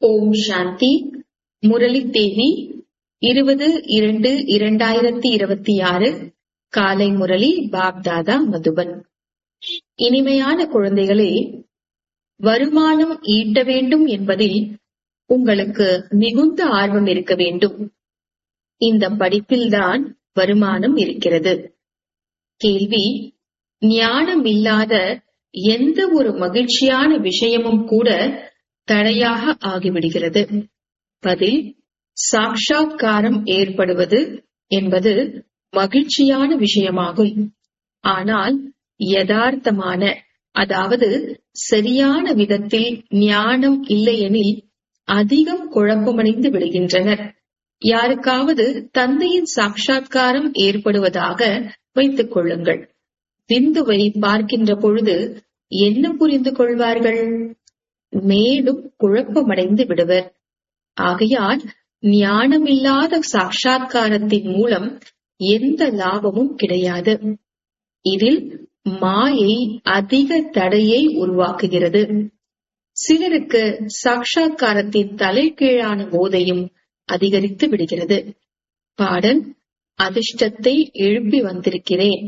ஓம் சாந்தி முரளி தேதி இருபது இரண்டு இரண்டாயிரத்தி இருபத்தி ஆறு காலை முரளி பாப்தாதா மதுபன் இனிமையான குழந்தைகளே வருமானம் ஈட்ட வேண்டும் என்பதில் உங்களுக்கு மிகுந்த ஆர்வம் இருக்க வேண்டும் இந்த படிப்பில்தான் வருமானம் இருக்கிறது கேள்வி ஞானம் இல்லாத எந்த ஒரு மகிழ்ச்சியான விஷயமும் கூட தடையாக ஆகிவிடுகிறது பதில் சாட்சாத்காரம் ஏற்படுவது என்பது மகிழ்ச்சியான விஷயமாகும் ஆனால் யதார்த்தமான அதாவது சரியான விதத்தில் ஞானம் இல்லையெனில் அதிகம் குழப்பமடைந்து விடுகின்றனர் யாருக்காவது தந்தையின் சாட்சாத்காரம் ஏற்படுவதாக வைத்துக் கொள்ளுங்கள் பிந்துவை பார்க்கின்ற பொழுது என்ன புரிந்து கொள்வார்கள் மேலும் குழப்பமடைந்து விடுவர் ஆகையால் ஞானமில்லாத சாட்சாத்காரத்தின் மூலம் எந்த லாபமும் கிடையாது இதில் மாயை அதிக தடையை உருவாக்குகிறது சிலருக்கு சாட்சாத்காரத்தின் தலைகீழான போதையும் அதிகரித்து விடுகிறது பாடல் அதிர்ஷ்டத்தை எழுப்பி வந்திருக்கிறேன்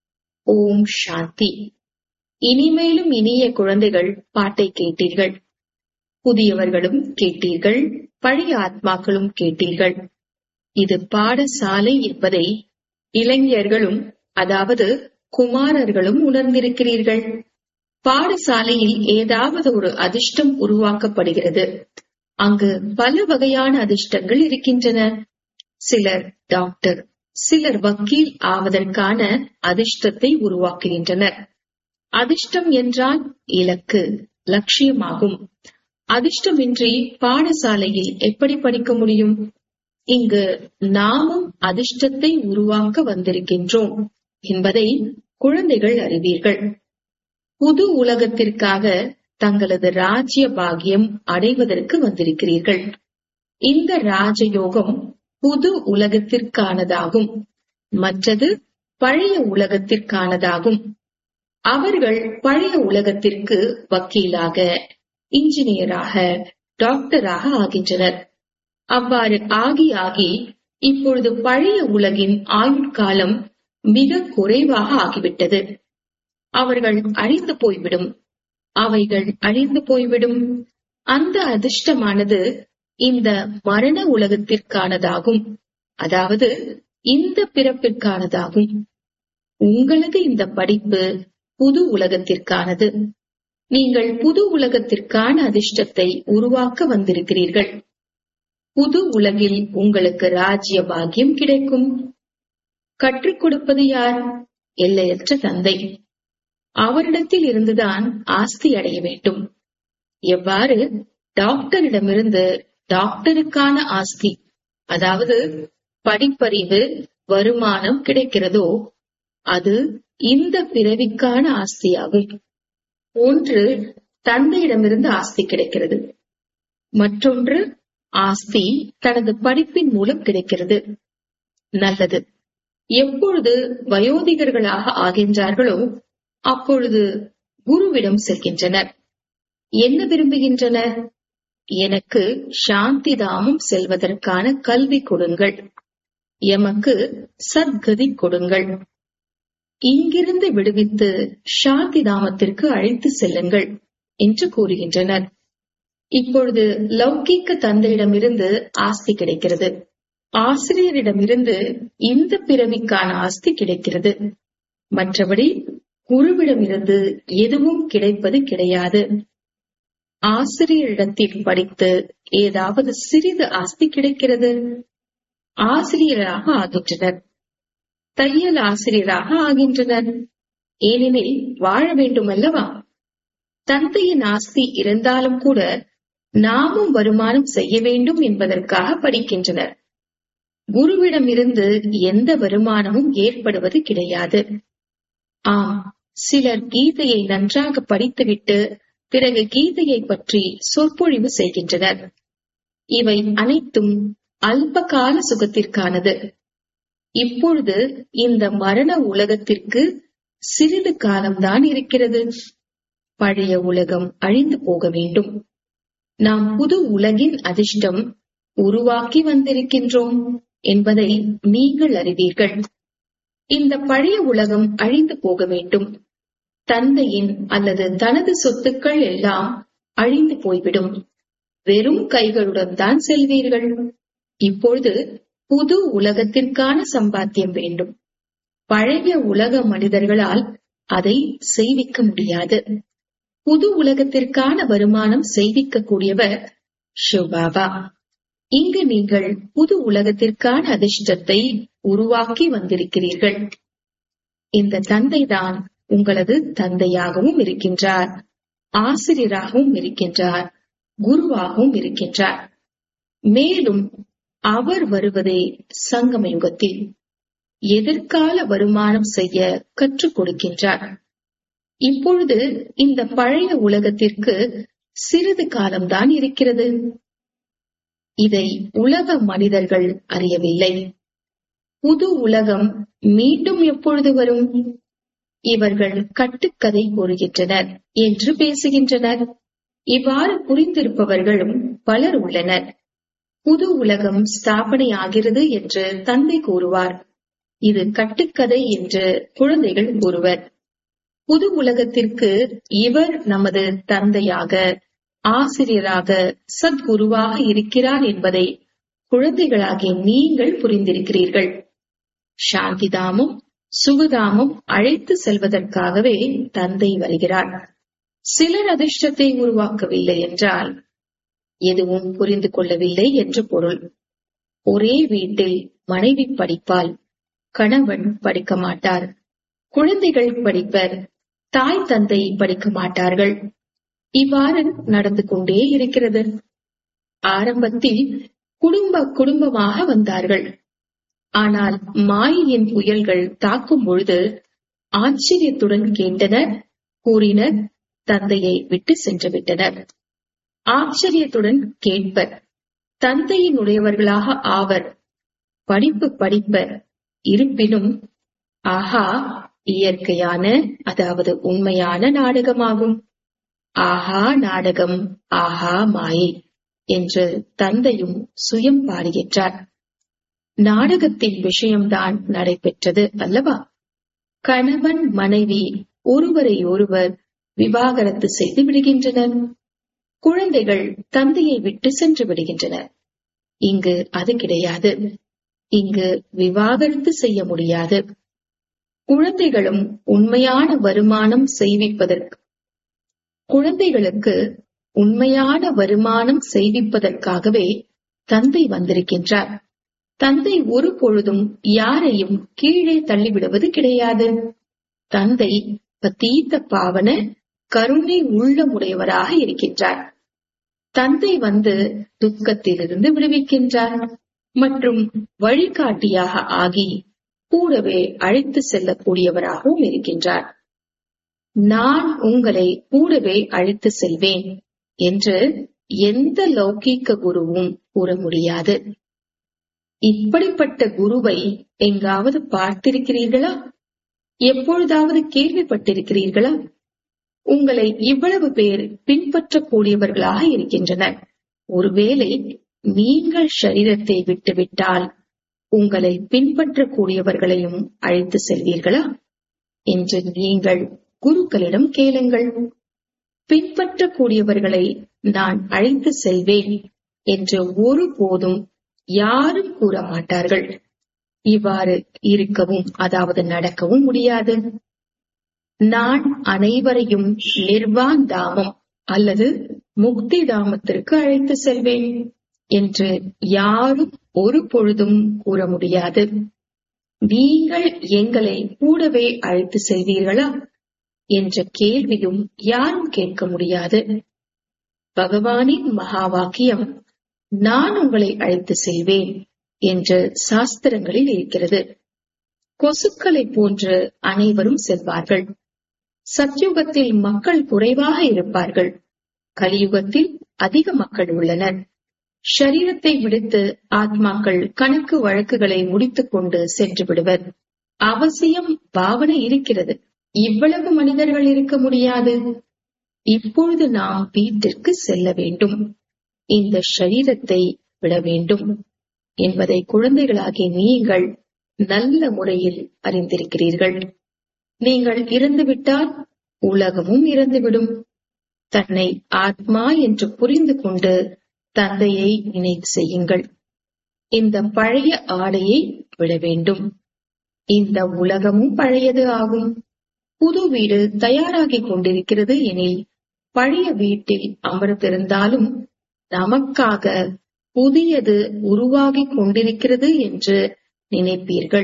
ஓம் சாந்தி இனிமேலும் இனிய குழந்தைகள் பாட்டை கேட்டீர்கள் புதியவர்களும் கேட்டீர்கள் பழைய ஆத்மாக்களும் கேட்டீர்கள் இது பாடசாலை என்பதை இளைஞர்களும் அதாவது குமாரர்களும் உணர்ந்திருக்கிறீர்கள் பாடசாலையில் ஏதாவது ஒரு அதிர்ஷ்டம் உருவாக்கப்படுகிறது அங்கு பல வகையான அதிர்ஷ்டங்கள் இருக்கின்றன சிலர் டாக்டர் சிலர் வக்கீல் ஆவதற்கான அதிர்ஷ்டத்தை உருவாக்குகின்றனர் அதிர்ஷ்டம் என்றால் இலக்கு லட்சியமாகும் அதிர்ஷ்டமின்றி பாடசாலையில் எப்படி படிக்க முடியும் இங்கு நாமும் அதிர்ஷ்டத்தை உருவாக்க வந்திருக்கின்றோம் என்பதை குழந்தைகள் அறிவீர்கள் புது உலகத்திற்காக தங்களது ராஜ்ய பாகியம் அடைவதற்கு வந்திருக்கிறீர்கள் இந்த ராஜயோகம் புது உலகத்திற்கானதாகும் மற்றது பழைய உலகத்திற்கானதாகும் அவர்கள் பழைய உலகத்திற்கு வக்கீலாக இன்ஜினியராக டாக்டராக ஆகின்றனர் அவ்வாறு ஆகி ஆகி இப்பொழுது பழைய உலகின் ஆயுட்காலம் மிக குறைவாக ஆகிவிட்டது அவர்கள் அழிந்து போய்விடும் அவைகள் அழிந்து போய்விடும் அந்த அதிர்ஷ்டமானது இந்த மரண உலகத்திற்கானதாகும் அதாவது இந்த பிறப்பிற்கானதாகும் உங்களது இந்த படிப்பு புது உலகத்திற்கானது நீங்கள் புது உலகத்திற்கான அதிர்ஷ்டத்தை உருவாக்க வந்திருக்கிறீர்கள் புது உலகில் உங்களுக்கு ராஜ்ய பாக்கியம் கிடைக்கும் கற்றுக் கொடுப்பது யார் எல்லையற்ற தந்தை அவரிடத்தில் இருந்துதான் ஆஸ்தி அடைய வேண்டும் எவ்வாறு டாக்டரிடமிருந்து டாக்டருக்கான ஆஸ்தி அதாவது படிப்பறிவு வருமானம் கிடைக்கிறதோ அது இந்த பிறவிக்கான ஆஸ்தியாகும் ஒன்று தந்தையிடமிருந்து ஆஸ்தி கிடைக்கிறது மற்றொன்று ஆஸ்தி தனது படிப்பின் மூலம் கிடைக்கிறது நல்லது எப்பொழுது வயோதிகர்களாக ஆகின்றார்களோ அப்பொழுது குருவிடம் செல்கின்றனர் என்ன விரும்புகின்றனர் எனக்கு சாந்தி தாமம் செல்வதற்கான கல்வி கொடுங்கள் எமக்கு சத்கதி கொடுங்கள் இங்கிருந்து விடுவித்து சாந்தி தாமத்திற்கு அழைத்து செல்லுங்கள் என்று கூறுகின்றனர் இப்பொழுது லௌகீக்க தந்தையிடமிருந்து ஆஸ்தி கிடைக்கிறது ஆசிரியரிடமிருந்து இந்த பிறவிக்கான ஆஸ்தி கிடைக்கிறது மற்றபடி குருவிடமிருந்து எதுவும் கிடைப்பது கிடையாது ஆசிரியரிடத்தில் படித்து ஏதாவது சிறிது ஆஸ்தி கிடைக்கிறது ஆசிரியராக ஆகின்றனர் தையல் ஆசிரியராக ஆகின்றனர் ஏனெனில் வாழ வேண்டும் அல்லவா தந்தையின் ஆஸ்தி இருந்தாலும் கூட நாமும் வருமானம் செய்ய வேண்டும் என்பதற்காக படிக்கின்றனர் குருவிடமிருந்து எந்த வருமானமும் ஏற்படுவது கிடையாது ஆம் சிலர் கீதையை நன்றாக படித்துவிட்டு பிறகு கீதையை பற்றி சொற்பொழிவு செய்கின்றனர் இவை அனைத்தும் அல்பகால சுகத்திற்கானது இப்பொழுது இந்த மரண உலகத்திற்கு சிறிது காலம்தான் இருக்கிறது பழைய உலகம் அழிந்து போக வேண்டும் நாம் புது உலகின் அதிர்ஷ்டம் உருவாக்கி வந்திருக்கின்றோம் என்பதை நீங்கள் அறிவீர்கள் இந்த பழைய உலகம் அழிந்து போக வேண்டும் தந்தையின் அல்லது தனது சொத்துக்கள் எல்லாம் அழிந்து போய்விடும் வெறும் கைகளுடன் தான் செல்வீர்கள் இப்பொழுது புது உலகத்திற்கான சம்பாத்தியம் வேண்டும் பழைய உலக மனிதர்களால் அதை செய்விக்க முடியாது புது உலகத்திற்கான வருமானம் செய்விக்க கூடியவர் சிவபாபா இங்கு நீங்கள் புது உலகத்திற்கான அதிர்ஷ்டத்தை உருவாக்கி வந்திருக்கிறீர்கள் இந்த தந்தைதான் உங்களது தந்தையாகவும் இருக்கின்றார் ஆசிரியராகவும் இருக்கின்றார் குருவாகவும் இருக்கின்றார் மேலும் அவர் வருவதே சங்கம யுகத்தில் எதிர்கால வருமானம் செய்ய கற்றுக் கொடுக்கின்றார் இப்பொழுது இந்த பழைய உலகத்திற்கு சிறிது காலம்தான் இருக்கிறது இதை உலக மனிதர்கள் அறியவில்லை புது உலகம் மீண்டும் எப்பொழுது வரும் இவர்கள் கட்டுக்கதை கூறுகின்றனர் என்று பேசுகின்றனர் இவ்வாறு புரிந்திருப்பவர்களும் பலர் உள்ளனர் புது உலகம் ஸ்தாபனை ஆகிறது என்று தந்தை கூறுவார் இது கட்டுக்கதை என்று குழந்தைகள் கூறுவர் புது உலகத்திற்கு இவர் நமது தந்தையாக ஆசிரியராக சத்குருவாக இருக்கிறார் என்பதை குழந்தைகளாகிய நீங்கள் புரிந்திருக்கிறீர்கள் சாந்திதாமும் சுகதாமும் அழைத்து செல்வதற்காகவே தந்தை வருகிறார் சிலர் அதிர்ஷ்டத்தை உருவாக்கவில்லை என்றால் எதுவும் புரிந்து கொள்ளவில்லை என்று பொருள் ஒரே வீட்டில் மனைவி படிப்பால் கணவன் படிக்க மாட்டார் குழந்தைகள் படிப்பர் தாய் தந்தை படிக்க மாட்டார்கள் இவ்வாறு நடந்து கொண்டே இருக்கிறது ஆரம்பத்தில் குடும்ப குடும்பமாக வந்தார்கள் ஆனால் மாயையின் புயல்கள் தாக்கும் பொழுது ஆச்சரியத்துடன் கேட்டனர் கூறினர் தந்தையை விட்டு சென்று விட்டனர் ஆச்சரியத்துடன் கேட்பர் தந்தையினுடையவர்களாக ஆவர் படிப்பு படிப்பர் இருப்பினும் ஆஹா இயற்கையான அதாவது உண்மையான நாடகமாகும் ஆஹா நாடகம் ஆஹா மாயை என்று தந்தையும் சுயம் பாடுகின்றார் நாடகத்தின் விஷயம்தான் நடைபெற்றது அல்லவா கணவன் மனைவி ஒருவரை ஒருவர் விவாகரத்து செய்து விடுகின்றனர் குழந்தைகள் தந்தையை விட்டு சென்று விடுகின்றனர் இங்கு அது கிடையாது இங்கு விவாகரத்து செய்ய முடியாது குழந்தைகளும் உண்மையான வருமானம் செய்விப்பதற்கு குழந்தைகளுக்கு உண்மையான வருமானம் செய்விப்பதற்காகவே தந்தை வந்திருக்கின்றார் தந்தை ஒரு பொழுதும் யாரையும் கீழே தள்ளிவிடுவது கிடையாது தந்தை பத்தீத்த பாவன கருணை உள்ளமுடையவராக இருக்கின்றார் தந்தை வந்து துக்கத்திலிருந்து விடுவிக்கின்றார் மற்றும் வழிகாட்டியாக ஆகி கூடவே அழைத்து செல்லக்கூடியவராகவும் இருக்கின்றார் நான் உங்களை கூடவே அழைத்து செல்வேன் என்று எந்த லௌகீக குருவும் கூற முடியாது இப்படிப்பட்ட குருவை எங்காவது பார்த்திருக்கிறீர்களா எப்பொழுதாவது கேள்விப்பட்டிருக்கிறீர்களா உங்களை இவ்வளவு பேர் பின்பற்றக்கூடியவர்களாக இருக்கின்றனர் ஒருவேளை நீங்கள் சரீரத்தை விட்டுவிட்டால் உங்களை பின்பற்றக்கூடியவர்களையும் அழைத்து செல்வீர்களா என்று நீங்கள் குருக்களிடம் கேளுங்கள் பின்பற்றக்கூடியவர்களை நான் அழைத்து செல்வேன் என்று ஒருபோதும் யாரும் கூற மாட்டார்கள் இவ்வாறு இருக்கவும் அதாவது நடக்கவும் முடியாது நான் அனைவரையும் நிர்வான் தாமம் அல்லது முக்தி தாமத்திற்கு அழைத்து செல்வேன் என்று யாரும் ஒரு பொழுதும் கூற முடியாது நீங்கள் எங்களை கூடவே அழைத்து செல்வீர்களா என்ற கேள்வியும் யாரும் கேட்க முடியாது பகவானின் மகா வாக்கியம் நான் உங்களை அழைத்து செல்வேன் என்று சாஸ்திரங்களில் இருக்கிறது கொசுக்களை போன்று அனைவரும் செல்வார்கள் சத்யுகத்தில் மக்கள் குறைவாக இருப்பார்கள் கலியுகத்தில் அதிக மக்கள் உள்ளனர் ஷரீரத்தை விடுத்து ஆத்மாக்கள் கணக்கு வழக்குகளை முடித்துக் கொண்டு சென்று விடுவர் அவசியம் பாவனை இருக்கிறது இவ்வளவு மனிதர்கள் இருக்க முடியாது இப்பொழுது நாம் வீட்டிற்கு செல்ல வேண்டும் இந்த சரீரத்தை விட வேண்டும் என்பதை குழந்தைகளாகிய நீங்கள் நல்ல முறையில் அறிந்திருக்கிறீர்கள் நீங்கள் இறந்துவிட்டால் உலகமும் இறந்துவிடும் தன்னை ஆத்மா என்று புரிந்து கொண்டு தந்தையை நினைவு செய்யுங்கள் இந்த பழைய ஆடையை விட வேண்டும் இந்த உலகமும் பழையது ஆகும் புது வீடு தயாராகிக் கொண்டிருக்கிறது எனில் பழைய வீட்டில் அமர்ந்திருந்தாலும் நமக்காக புதியது உருவாகிக் கொண்டிருக்கிறது என்று நினைப்பீர்கள்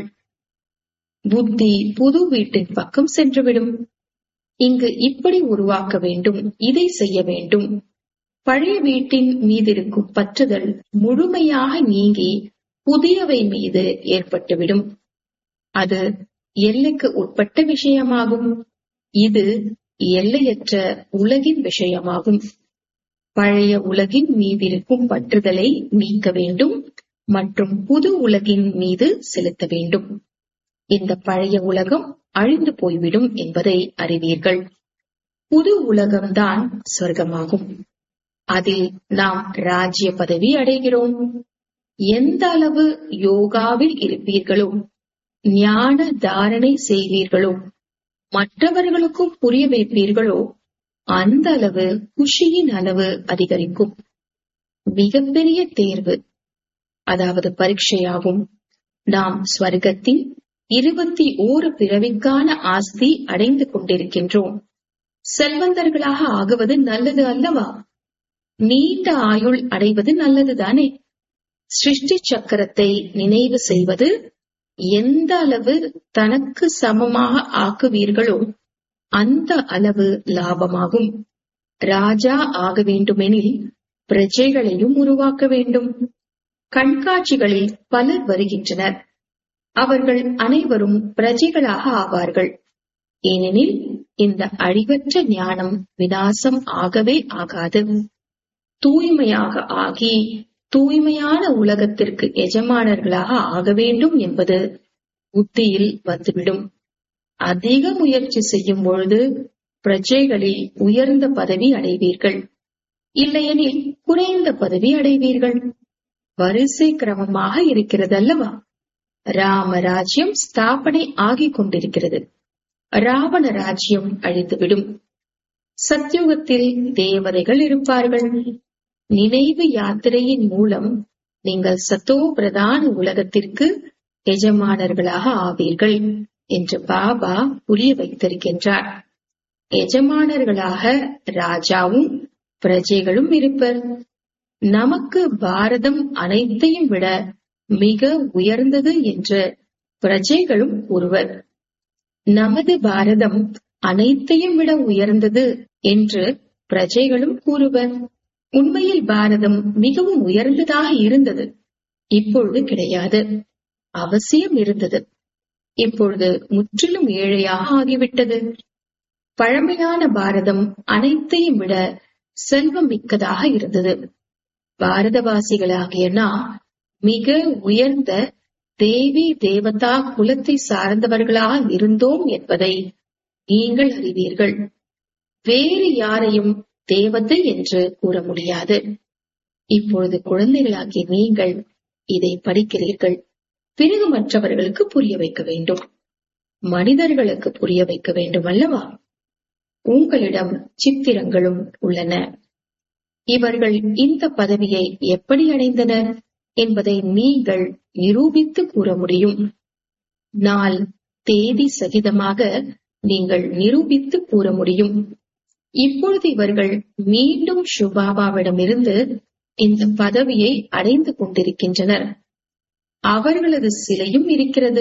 புத்தி புது வீட்டின் பக்கம் சென்றுவிடும் இங்கு இப்படி உருவாக்க வேண்டும் இதை செய்ய வேண்டும் பழைய வீட்டின் மீதிருக்கும் பற்றுதல் முழுமையாக நீங்கி புதியவை மீது ஏற்பட்டுவிடும் அது எல்லைக்கு உட்பட்ட விஷயமாகும் இது எல்லையற்ற உலகின் விஷயமாகும் பழைய உலகின் மீதிருக்கும் பற்றுதலை நீக்க வேண்டும் மற்றும் புது உலகின் மீது செலுத்த வேண்டும் இந்த பழைய உலகம் அழிந்து போய்விடும் என்பதை அறிவீர்கள் புது உலகம்தான் சொர்க்கமாகும் அதில் நாம் ராஜ்ய பதவி அடைகிறோம் எந்த அளவு யோகாவில் இருப்பீர்களோ ஞான தாரணை செய்வீர்களோ மற்றவர்களுக்கும் புரிய வைப்பீர்களோ அந்த அளவு குஷியின் அளவு அதிகரிக்கும் மிகப்பெரிய தேர்வு அதாவது பரீட்சையாகும் நாம் ஸ்வர்க்கத்தின் இருபத்தி ஓரு பிறவிக்கான ஆஸ்தி அடைந்து கொண்டிருக்கின்றோம் செல்வந்தர்களாக ஆகுவது நல்லது அல்லவா நீண்ட ஆயுள் அடைவது நல்லதுதானே சிருஷ்டி சக்கரத்தை நினைவு செய்வது எந்த அளவு தனக்கு சமமாக ஆக்குவீர்களோ அந்த அளவு லாபமாகும் ராஜா ஆக வேண்டுமெனில் பிரஜைகளையும் உருவாக்க வேண்டும் கண்காட்சிகளில் பலர் வருகின்றனர் அவர்கள் அனைவரும் பிரஜைகளாக ஆவார்கள் ஏனெனில் இந்த அழிவற்ற ஞானம் விநாசம் ஆகவே ஆகாது தூய்மையாக ஆகி தூய்மையான உலகத்திற்கு எஜமானர்களாக ஆக வேண்டும் என்பது புத்தியில் வந்துவிடும் அதிக முயற்சி செய்யும் பொழுது பிரஜைகளில் உயர்ந்த பதவி அடைவீர்கள் இல்லையெனில் குறைந்த பதவி அடைவீர்கள் வரிசை கிரமமாக இருக்கிறது அல்லவா ராம ராஜ்யம் ஸ்தாபனை ஆகிக் கொண்டிருக்கிறது ராவண ராஜ்யம் அழிந்துவிடும் சத்யுகத்தில் தேவதைகள் இருப்பார்கள் நினைவு யாத்திரையின் மூலம் நீங்கள் சத்தோ பிரதான உலகத்திற்கு எஜமானர்களாக ஆவீர்கள் என்று பாபா புரிய வைத்திருக்கின்றார் எஜமானர்களாக ராஜாவும் பிரஜைகளும் இருப்பர் நமக்கு பாரதம் அனைத்தையும் விட மிக உயர்ந்தது என்று பிரஜைகளும் கூறுவர் நமது பாரதம் அனைத்தையும் விட உயர்ந்தது என்று பிரஜைகளும் கூறுவர் உண்மையில் பாரதம் மிகவும் உயர்ந்ததாக இருந்தது இப்பொழுது கிடையாது அவசியம் இருந்தது இப்பொழுது முற்றிலும் ஏழையாக ஆகிவிட்டது பழமையான பாரதம் அனைத்தையும் விட செல்வம் மிக்கதாக இருந்தது பாரதவாசிகளாகிய நாம் மிக உயர்ந்த தேவி தேவதா குலத்தை சார்ந்தவர்களாக இருந்தோம் என்பதை நீங்கள் அறிவீர்கள் வேறு யாரையும் தேவதை என்று கூற முடியாது இப்பொழுது குழந்தைகளாகிய நீங்கள் இதை படிக்கிறீர்கள் பிறகு மற்றவர்களுக்கு புரிய வைக்க வேண்டும் மனிதர்களுக்கு புரிய வைக்க வேண்டும் அல்லவா உங்களிடம் சித்திரங்களும் உள்ளன இவர்கள் இந்த பதவியை எப்படி அடைந்தனர் என்பதை நீங்கள் நிரூபித்து கூற முடியும் நாள் தேதி சகிதமாக நீங்கள் நிரூபித்து கூற முடியும் இப்பொழுது இவர்கள் மீண்டும் சுபாபாவிடமிருந்து இந்த பதவியை அடைந்து கொண்டிருக்கின்றனர் அவர்களது சிலையும் இருக்கிறது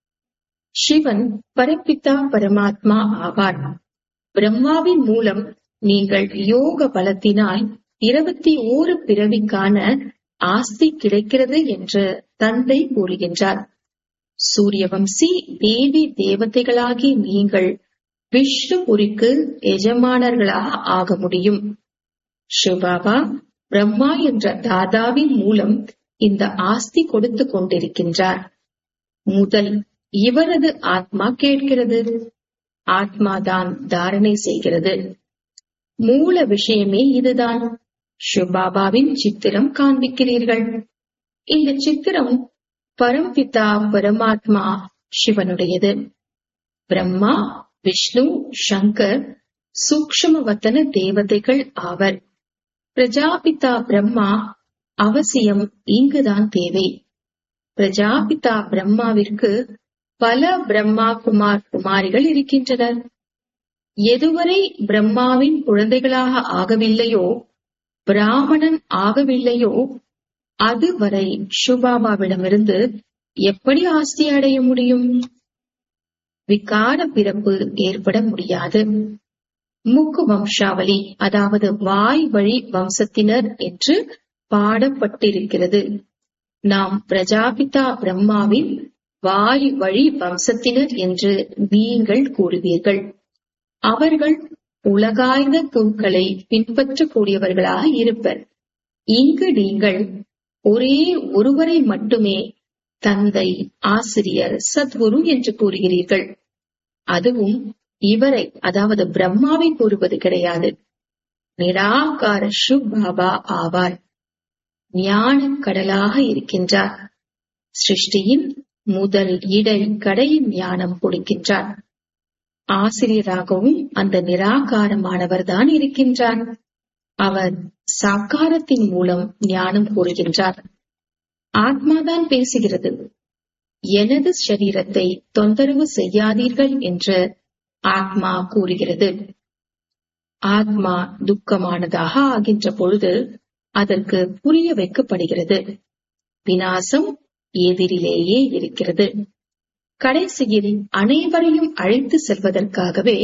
சிவன் பரப்பித்தா பரமாத்மா ஆவார் பிரம்மாவின் மூலம் நீங்கள் யோக பலத்தினால் இருபத்தி ஓரு பிறவிக்கான ஆஸ்தி கிடைக்கிறது என்று தந்தை கூறுகின்றார் சூரியவம்சி தேவி தேவதைகளாகி நீங்கள் விஷ்ணுபுரிக்கு எஜமானர்களாக ஆக முடியும் சிவபாபா பிரம்மா என்ற தாதாவின் மூலம் இந்த ஆஸ்தி கொடுத்து கொண்டிருக்கின்றார் முதல் இவரது ஆத்மா கேட்கிறது ஆத்மாதான் தாரணை செய்கிறது மூல விஷயமே இதுதான் சிவபாபாவின் சித்திரம் காண்பிக்கிறீர்கள் இந்த சித்திரம் பரம்பிதா பரமாத்மா சிவனுடையது பிரம்மா விஷ்ணு சங்கர் சூக்ஷ்மவத்தன தேவதைகள் ஆவர் பிரஜாபிதா பிரம்மா அவசியம் இங்குதான் தேவை பிரஜாபிதா பிரம்மாவிற்கு பல பிரம்மா குமார் குமாரிகள் இருக்கின்றனர் எதுவரை பிரம்மாவின் குழந்தைகளாக ஆகவில்லையோ பிராமணன் ஆகவில்லையோ அதுவரை சுபாபாவிடமிருந்து எப்படி ஆஸ்தி அடைய முடியும் விகார பிறப்பு ஏற்பட முடியாது முக்கு வம்சாவளி அதாவது வாய் வழி வம்சத்தினர் என்று பாடப்பட்டிருக்கிறது நாம் பிரஜாபிதா பிரம்மாவின் வாய் வழி வம்சத்தினர் என்று நீங்கள் கூறுவீர்கள் அவர்கள் உலகாய்ந்த தூக்களை பின்பற்றக்கூடியவர்களாக இருப்பர் இங்கு நீங்கள் ஒரே ஒருவரை மட்டுமே தந்தை ஆசிரியர் சத்குரு என்று கூறுகிறீர்கள் அதுவும் இவரை அதாவது பிரம்மாவை கூறுவது கிடையாது நிராகார பாபா ஆவார் ஞான கடலாக இருக்கின்றார் சிருஷ்டியின் முதல் இடை கடையின் ஞானம் கொடுக்கின்றார் ஆசிரியராகவும் அந்த நிராகாரமானவர் தான் இருக்கின்றார் அவர் சாக்காரத்தின் மூலம் ஞானம் கூறுகின்றார் ஆத்மாதான் பேசுகிறது எனது சரீரத்தை தொந்தரவு செய்யாதீர்கள் என்று ஆத்மா கூறுகிறது ஆத்மா துக்கமானதாக ஆகின்ற பொழுது அதற்கு புரிய வைக்கப்படுகிறது வினாசம் எதிரிலேயே இருக்கிறது கடைசியில் அனைவரையும் அழைத்து செல்வதற்காகவே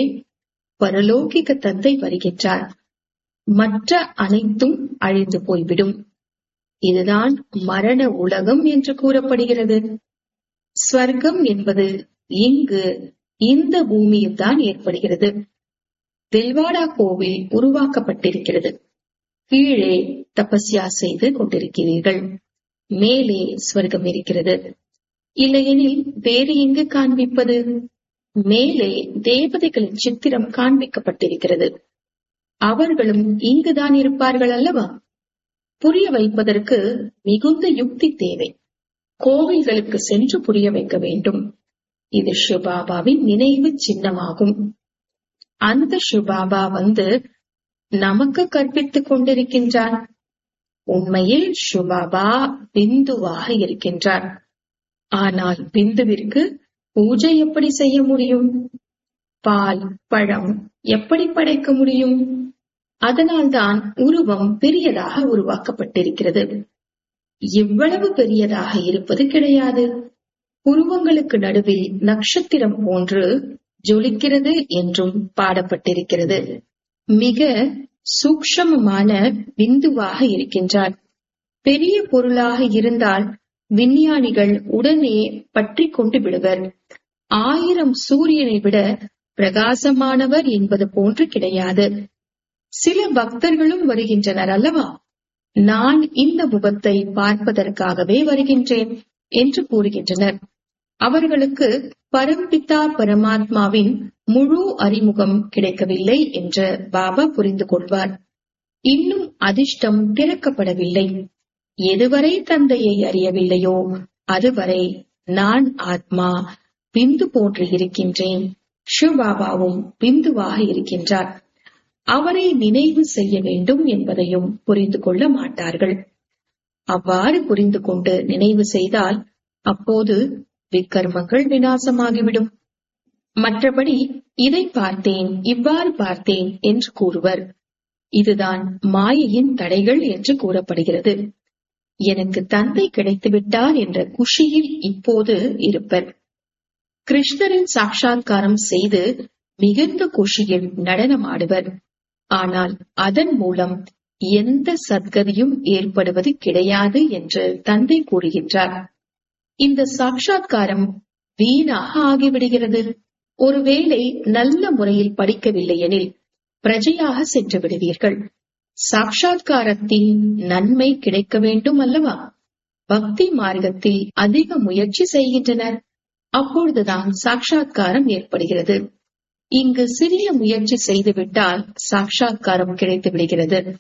பரலோகிக தந்தை வருகின்றார் மற்ற அனைத்தும் அழிந்து போய்விடும் இதுதான் மரண உலகம் என்று கூறப்படுகிறது ஸ்வர்க்கம் என்பது இங்கு இந்த பூமியில் தான் ஏற்படுகிறது தில்வாடா கோவில் உருவாக்கப்பட்டிருக்கிறது கீழே தபஸ்யா செய்து கொண்டிருக்கிறீர்கள் மேலே ஸ்வர்க்கம் இருக்கிறது இல்லையெனில் வேறு எங்கு காண்பிப்பது மேலே தேவதைகளின் சித்திரம் காண்பிக்கப்பட்டிருக்கிறது அவர்களும் இங்குதான் இருப்பார்கள் அல்லவா புரிய வைப்பதற்கு மிகுந்த யுக்தி தேவை கோவில்களுக்கு சென்று புரிய வைக்க வேண்டும் இது ஷிபாபாவின் நினைவு சின்னமாகும் அந்த ஷிபாபா வந்து நமக்கு கற்பித்துக் கொண்டிருக்கின்றார் உண்மையில் ஷுபாபா பிந்துவாக இருக்கின்றார் ஆனால் பிந்துவிற்கு பூஜை எப்படி செய்ய முடியும் பால் பழம் எப்படி படைக்க முடியும் அதனால்தான் உருவம் பெரியதாக உருவாக்கப்பட்டிருக்கிறது இவ்வளவு பெரியதாக இருப்பது கிடையாது உருவங்களுக்கு நடுவில் நட்சத்திரம் போன்று ஜொலிக்கிறது என்றும் பாடப்பட்டிருக்கிறது மிக சூக்ஷமமான பிந்துவாக இருக்கின்றார் பெரிய பொருளாக இருந்தால் விஞ்ஞானிகள் உடனே பற்றி கொண்டு விடுவர் ஆயிரம் சூரியனை விட பிரகாசமானவர் என்பது போன்று கிடையாது சில பக்தர்களும் வருகின்றனர் அல்லவா நான் இந்த முகத்தை பார்ப்பதற்காகவே வருகின்றேன் என்று கூறுகின்றனர் அவர்களுக்கு பரம்பிதா பரமாத்மாவின் முழு அறிமுகம் கிடைக்கவில்லை என்று பாபா புரிந்து கொள்வார் இன்னும் அதிர்ஷ்டம் திறக்கப்படவில்லை எதுவரை தந்தையை அறியவில்லையோ அதுவரை நான் ஆத்மா பிந்து போன்று இருக்கின்றேன் சிவபாபாவும் பிந்துவாக இருக்கின்றார் அவரை நினைவு செய்ய வேண்டும் என்பதையும் புரிந்து கொள்ள மாட்டார்கள் அவ்வாறு புரிந்து கொண்டு நினைவு செய்தால் அப்போது விக்கர்மங்கள் விநாசமாகிவிடும் மற்றபடி இதை பார்த்தேன் இவ்வாறு பார்த்தேன் என்று கூறுவர் இதுதான் மாயையின் தடைகள் என்று கூறப்படுகிறது எனக்கு தந்தை கிடைத்துவிட்டார் என்ற குஷியில் இப்போது இருப்பர் கிருஷ்ணரின் சாட்சா்காரம் செய்து மிகுந்த குஷியில் நடனமாடுவர் ஆனால் அதன் மூலம் எந்த சத்கதியும் ஏற்படுவது கிடையாது என்று தந்தை கூறுகின்றார் இந்த சாட்சா்காரம் வீணாக ஆகிவிடுகிறது ஒருவேளை நல்ல முறையில் படிக்கவில்லை எனில் பிரஜையாக சென்று விடுவீர்கள் சாட்சா்காரத்தின் நன்மை கிடைக்க வேண்டும் அல்லவா பக்தி மார்க்கத்தில் அதிக முயற்சி செய்கின்றனர் அப்பொழுதுதான் சாட்சா்காரம் ஏற்படுகிறது இங்கு சிறிய முயற்சி செய்துவிட்டால் சாட்சா்காரம் கிடைத்து விடுகிறது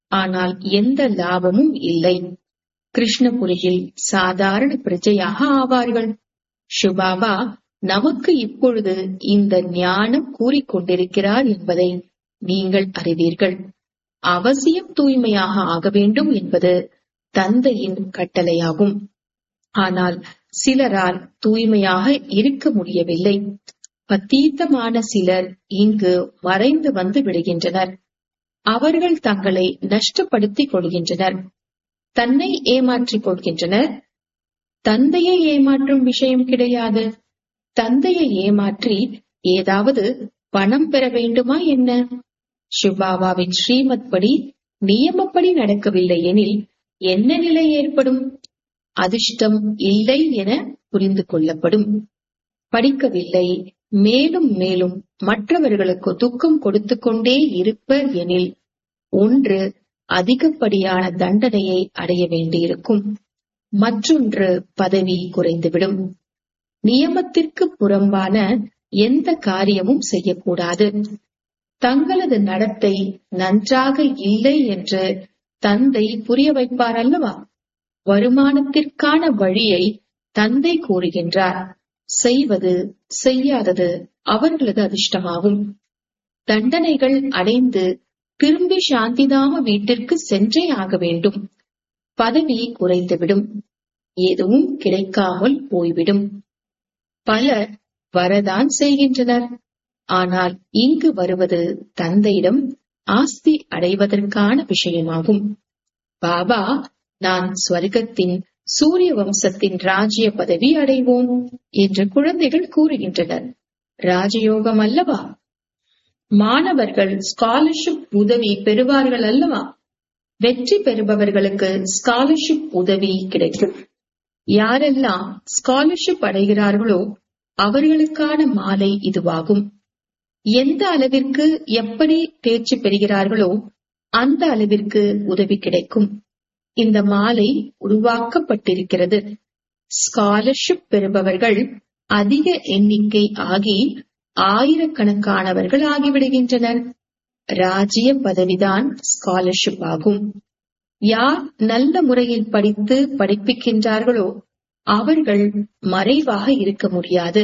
ஆனால் எந்த லாபமும் இல்லை கிருஷ்ணபுரியில் சாதாரண பிரஜையாக ஆவார்கள் சுபாபா நமக்கு இப்பொழுது இந்த ஞானம் கூறிக்கொண்டிருக்கிறார் என்பதை நீங்கள் அறிவீர்கள் அவசியம் தூய்மையாக ஆக வேண்டும் என்பது தந்தையின் கட்டளையாகும் ஆனால் சிலரால் தூய்மையாக இருக்க முடியவில்லை பத்தீத்தமான சிலர் இங்கு மறைந்து வந்து விடுகின்றனர் அவர்கள் தங்களை நஷ்டப்படுத்திக் கொள்கின்றனர் தன்னை ஏமாற்றிக் கொள்கின்றனர் தந்தையை ஏமாற்றும் விஷயம் கிடையாது தந்தையை ஏமாற்றி ஏதாவது பணம் பெற வேண்டுமா என்ன சுபாபாவின் ஸ்ரீமத் படி நியமப்படி நடக்கவில்லை எனில் என்ன நிலை ஏற்படும் அதிர்ஷ்டம் இல்லை என புரிந்து கொள்ளப்படும் படிக்கவில்லை மேலும் மேலும் மற்றவர்களுக்கு துக்கம் கொடுத்து கொண்டே இருப்பர் எனில் ஒன்று அதிகப்படியான தண்டனையை அடைய வேண்டியிருக்கும் மற்றொன்று பதவி குறைந்துவிடும் நியமத்திற்கு புறம்பான எந்த காரியமும் செய்யக்கூடாது தங்களது நடத்தை நன்றாக இல்லை என்று தந்தை புரிய வைப்பார் அல்லவா வருமானத்திற்கான வழியை தந்தை கூறுகின்றார் செய்வது செய்யாதது அவர்களது அதிர்ஷ்டமாகும் தண்டனைகள் அடைந்து திரும்பி சாந்திதாம வீட்டிற்கு சென்றே ஆக வேண்டும் பதவி குறைந்துவிடும் எதுவும் கிடைக்காமல் போய்விடும் பலர் வரதான் செய்கின்றனர் ஆனால் இங்கு வருவது தந்தையிடம் ஆஸ்தி அடைவதற்கான விஷயமாகும் பாபா நான் ஸ்வர்க்கத்தின் சூரிய வம்சத்தின் ராஜ்ய பதவி அடைவோம் என்று குழந்தைகள் கூறுகின்றனர் ராஜயோகம் அல்லவா மாணவர்கள் ஸ்காலர்ஷிப் உதவி பெறுவார்கள் அல்லவா வெற்றி பெறுபவர்களுக்கு ஸ்காலர்ஷிப் உதவி கிடைக்கும் யாரெல்லாம் ஸ்காலர்ஷிப் அடைகிறார்களோ அவர்களுக்கான மாலை இதுவாகும் எந்த அளவிற்கு எப்படி தேர்ச்சி பெறுகிறார்களோ அந்த அளவிற்கு உதவி கிடைக்கும் இந்த மாலை உருவாக்கப்பட்டிருக்கிறது ஸ்காலர்ஷிப் பெறுபவர்கள் அதிக எண்ணிக்கை ஆகி ஆயிரக்கணக்கானவர்கள் ஆகிவிடுகின்றனர் ராஜ்ய பதவிதான் ஸ்காலர்ஷிப் ஆகும் யார் நல்ல முறையில் படித்து படிப்பிக்கின்றார்களோ அவர்கள் மறைவாக இருக்க முடியாது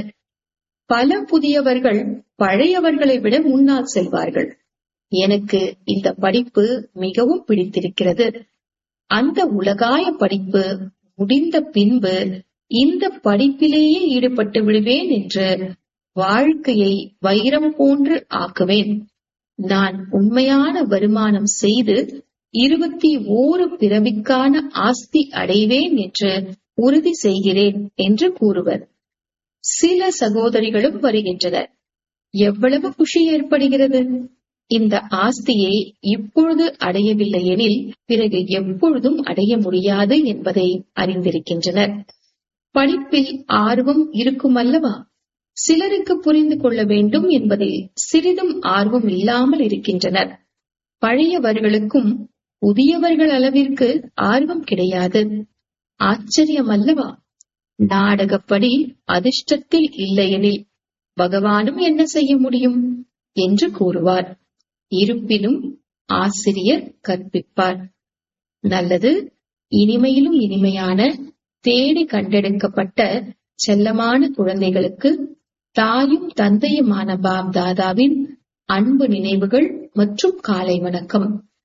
பல புதியவர்கள் பழையவர்களை விட முன்னால் செல்வார்கள் எனக்கு இந்த படிப்பு மிகவும் பிடித்திருக்கிறது அந்த உலகாய படிப்பு முடிந்த பின்பு இந்த படிப்பிலேயே ஈடுபட்டு விடுவேன் என்று வாழ்க்கையை வைரம் போன்று ஆக்குவேன் நான் உண்மையான வருமானம் செய்து இருபத்தி ஓரு பிறவிக்கான ஆஸ்தி அடைவேன் என்று உறுதி செய்கிறேன் என்று கூறுவர் சில சகோதரிகளும் வருகின்றனர் எவ்வளவு குஷி ஏற்படுகிறது இந்த ஆஸ்தியை இப்பொழுது அடையவில்லை எனில் பிறகு எப்பொழுதும் அடைய முடியாது என்பதை அறிந்திருக்கின்றனர் படிப்பில் ஆர்வம் இருக்கும் அல்லவா சிலருக்கு புரிந்து கொள்ள வேண்டும் என்பதில் சிறிதும் ஆர்வம் இல்லாமல் இருக்கின்றனர் பழையவர்களுக்கும் புதியவர்கள் அளவிற்கு ஆர்வம் கிடையாது ஆச்சரியம் அல்லவா நாடகப்படி அதிர்ஷ்டத்தில் இல்லையெனில் பகவானும் என்ன செய்ய முடியும் என்று கூறுவார் இருப்பினும் ஆசிரியர் கற்பிப்பார் நல்லது இனிமையிலும் இனிமையான தேடி கண்டெடுக்கப்பட்ட செல்லமான குழந்தைகளுக்கு தாயும் தந்தையுமான பாப் தாதாவின் அன்பு நினைவுகள் மற்றும் காலை வணக்கம்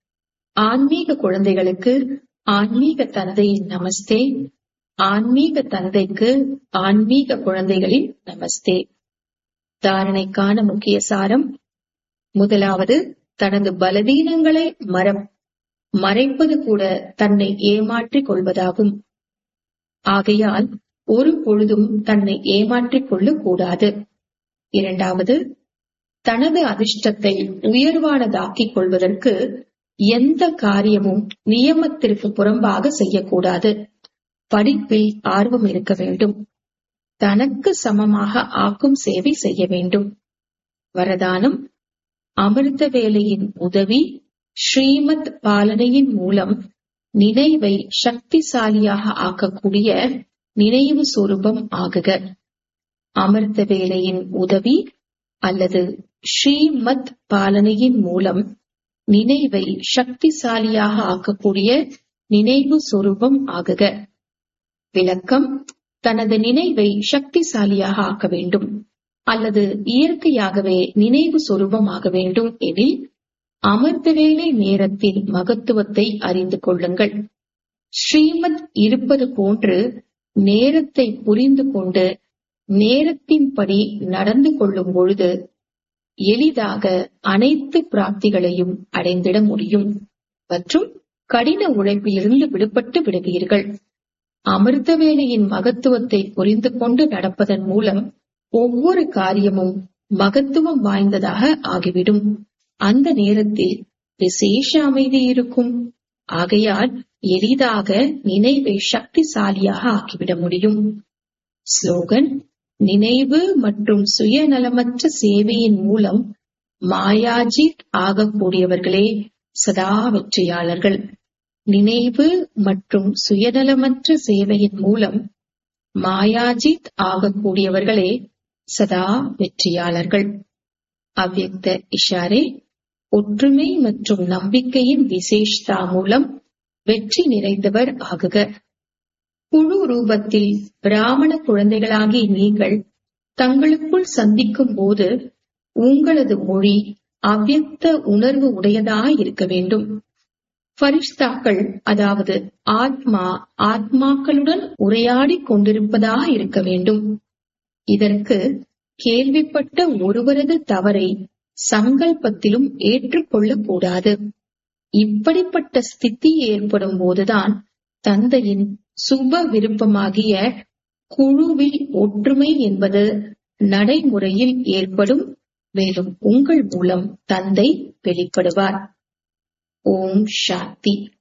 ஆன்மீக குழந்தைகளுக்கு ஆன்மீக தந்தையின் நமஸ்தே ஆன்மீக தந்தைக்கு ஆன்மீக குழந்தைகளின் நமஸ்தே தாரணைக்கான முக்கிய சாரம் முதலாவது தனது பலவீனங்களை மரம் மறைப்பது கூட தன்னை ஏமாற்றிக் கொள்வதாகும் ஆகையால் ஒரு பொழுதும் தன்னை ஏமாற்றிக் கொள்ளக் கூடாது இரண்டாவது தனது அதிர்ஷ்டத்தை உயர்வானதாக்கிக் கொள்வதற்கு எந்த காரியமும் நியமத்திற்கு புறம்பாக செய்யக்கூடாது படிப்பில் ஆர்வம் இருக்க வேண்டும் தனக்கு சமமாக ஆக்கும் சேவை செய்ய வேண்டும் வரதானம் அமிர்த வேலையின் உதவி ஸ்ரீமத் பாலனையின் மூலம் நினைவை சக்திசாலியாக ஆக்கக்கூடிய நினைவு சொரூபம் ஆகுக அமிர்த வேலையின் உதவி அல்லது ஸ்ரீமத் பாலனையின் மூலம் நினைவை சக்திசாலியாக ஆக்கக்கூடிய நினைவு சொரூபம் ஆகுக விளக்கம் தனது நினைவை சக்திசாலியாக ஆக்க வேண்டும் அல்லது இயற்கையாகவே நினைவு சொரூபம் ஆக வேண்டும் எனில் அமர்ந்த வேலை நேரத்தின் மகத்துவத்தை அறிந்து கொள்ளுங்கள் ஸ்ரீமத் இருப்பது போன்று நேரத்தை புரிந்து கொண்டு நேரத்தின்படி நடந்து கொள்ளும் பொழுது எளிதாக அனைத்து பிராப்திகளையும் அடைந்திட முடியும் மற்றும் கடின உழைப்பிலிருந்து விடுபட்டு விடுவீர்கள் அமிர்த வேலையின் மகத்துவத்தை புரிந்து கொண்டு நடப்பதன் மூலம் ஒவ்வொரு காரியமும் மகத்துவம் வாய்ந்ததாக ஆகிவிடும் அந்த நேரத்தில் விசேஷ அமைதி இருக்கும் ஆகையால் எளிதாக நினைவை சக்திசாலியாக ஆக்கிவிட முடியும் ஸ்லோகன் நினைவு மற்றும் சுயநலமற்ற சேவையின் மூலம் மாயாஜித் ஆகக்கூடியவர்களே சதா வெற்றியாளர்கள் நினைவு மற்றும் சுயநலமற்ற சேவையின் மூலம் மாயாஜித் ஆகக்கூடியவர்களே சதா வெற்றியாளர்கள் அவ்யக்த இஷாரே ஒற்றுமை மற்றும் நம்பிக்கையின் விசேஷ்தா மூலம் வெற்றி நிறைந்தவர் ஆகுக குழு ரூபத்தில் பிராமண குழந்தைகளாகிய நீங்கள் தங்களுக்குள் சந்திக்கும் போது உங்களது மொழி அவ்யக்த உணர்வு உடையதாய் இருக்க வேண்டும் பரிஷ்தாக்கள் அதாவது ஆத்மா ஆத்மாக்களுடன் உரையாடிக் கொண்டிருப்பதாக இருக்க வேண்டும் இதற்கு கேள்விப்பட்ட ஒருவரது தவறை சங்கல்பத்திலும் ஏற்றுக்கொள்ளக் கூடாது இப்படிப்பட்ட ஸ்திதி ஏற்படும் போதுதான் தந்தையின் சுப விருப்பமாகிய குழுவில் ஒற்றுமை என்பது நடைமுறையில் ஏற்படும் மேலும் உங்கள் மூலம் தந்தை வெளிப்படுவார் ஓம் சாந்தி